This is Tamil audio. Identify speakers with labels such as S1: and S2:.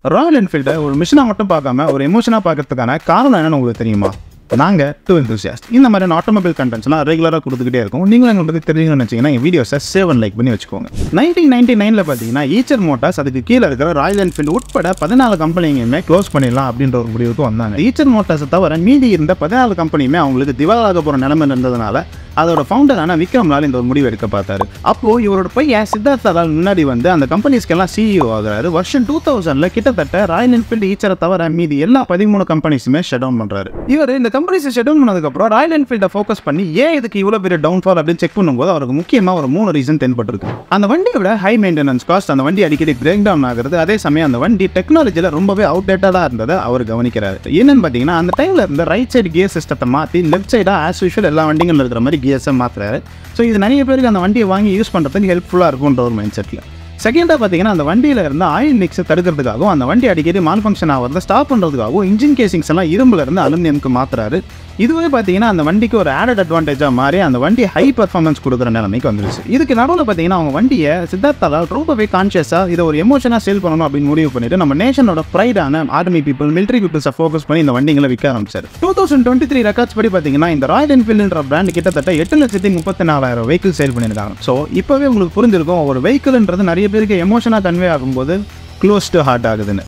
S1: ராயல் என்ஃபீல்டை ஒரு மிஷினாக மட்டும் பார்க்காம ஒரு எமோஷனாக பார்க்கறதுக்கான காரணம் என்னன்னு உங்களுக்கு தெரியுமா நாங்கள் டூ enthusiast இந்த மாதிரியான ஆட்டோமொபைல் கண்டென்ட்ஸ்லாம் ரெகுலராக கொடுத்துக்கிட்டே இருக்கும் நீங்களும் எங்களுக்கு பற்றி தெரிஞ்சுக்கணும்னு நினச்சிங்கன்னா எங்கள் வீடியோஸை சேவ் அண்ட் லைக் பண்ணி வச்சுக்கோங்க நைன்டீன் நைன்டி நைனில் பார்த்தீங்கன்னா ஈச்சர் மோட்டார்ஸ் அதுக்கு கீழே இருக்கிற ராயல் என்ஃபீல்டு உட்பட பதினாலு கம்பெனியுமே க்ளோஸ் பண்ணிடலாம் அப்படின்ற ஒரு முடிவுக்கு வந்தாங்க ஈச்சர் மோட்டார்ஸை தவிர மீதி இருந்த பதினாலு கம்பெனியுமே அவங்களுக்கு திவாலாக போகிற நிலைமை இருந்ததுனால அதோட ஃபவுண்டரான விக்ரம் லால் இந்த ஒரு முடிவு எடுக்க பார்த்தாரு அப்போ இவரோட பையன் சித்தார்த் லால் முன்னாடி வந்து அந்த கம்பெனிஸ்க்கெல்லாம் சிஇஓ ஆகுறாரு வருஷம் டூ தௌசண்ட்ல கிட்டத்தட்ட ராயல் என்ஃபீல்டு ஈச்சரை தவிர மீதி எல்லா பதிமூணு கம்பெனிஸுமே ஷட் டவுன் பண்றாரு இவர் இந்த கம்பெனிஸ் ஷட் டவுன் பண்ணதுக்கப்புறம் ராயல் என்ஃபீல்டை ஃபோக்கஸ் பண்ணி ஏன் இதுக்கு இவ்வளோ பெரிய டவுன்ஃபால் அப்படின்னு செக் பண்ணும்போது அவருக்கு முக்கியமாக ஒரு மூணு ரீசன் தென்பட்டிருக்கு அந்த வண்டியோட ஹை மெயின்டெனன்ஸ் காஸ்ட் அந்த வண்டி அடிக்கடி பிரேக் டவுன் ஆகுறது அதே சமயம் அந்த வண்டி டெக்னாலஜியில் ரொம்பவே அவுடேட்டடாக இருந்ததை அவர் கவனிக்கிறாரு என்னன்னு பார்த்தீங்கன்னா அந்த டைமில் இருந்த ரைட் சைடு கியர் சிஸ்டத்தை மாற்றி லெஃப்ட் சைடாக ஆஸ் யூஷுவல் எல்லா வண்டிகள் இருக்கிற மாதிரி கியர்ஸை மாற்றுறாரு ஸோ இது நிறைய பேருக்கு அந்த வண்டியை வாங்கி யூஸ் பண்ணுறதுக்கு ஹெல்ப்ஃபுல்லாக இருக்கும்ன்ற ஒரு மைண்ட் செட்டில் செகண்டாக பார்த்தீங்கன்னா அந்த வண்டியில் இருந்த ஆயில் மிக்ஸை தடுக்கிறதுக்காகவும் அந்த வண்டி அடிக்கடி மால் ஃபங்க்ஷன் ஆகிறத ஸ்டாப் பண்ணுறதுக்காகவும் இன்ஜின் கேசிங்ஸ் எல்லாம் இரும்புல இருந்து அலுமினியம்க்கு மாத்துறாரு இதுவே பார்த்தீங்கன்னா அந்த வண்டிக்கு ஒரு ஆடட் அட்வான்டேஜாக மாறி அந்த வண்டி ஹை பர்ஃபார்மன்ஸ் கொடுக்குற நிலைமைக்கு வந்துருச்சு இதுக்கு நடுவில் பார்த்தீங்கன்னா அவங்க வண்டியை சித்தார்த்தாலால் ரொம்பவே கான்ஷியஸாக இதை ஒரு எமோஷனாக சேல் பண்ணணும் அப்படின்னு முடிவு பண்ணிட்டு நம்ம நேஷனோட ப்ரைடான ஆர்மி பீப்புள் மிலிட்ரி பீப்புள்ஸை ஃபோக்கஸ் பண்ணி இந்த வண்டிகளை விற்க ஆரம்பிச்சார் two thousand twenty three records படி பார்த்தீங்கன்னா இந்த ராயல் என்ஃபீல்டுன்ற பிராண்ட் கிட்டத்தட்ட எட்டு லட்சத்தி முப்பத்தி நாலாயிரம் வெஹிக்கிள் சேல் பண்ணியிருக்காங்க ஸோ இப்போவே உங்களுக்கு புரிஞ்சிருக்கும் ஒரு வெஹிக்கிள்ன்றது நிறைய பேருக்கு எமோஷனாக கன்வே ஆகும்போது க்ளோஸ் டு ஹார்ட் ஆகுதுன்னு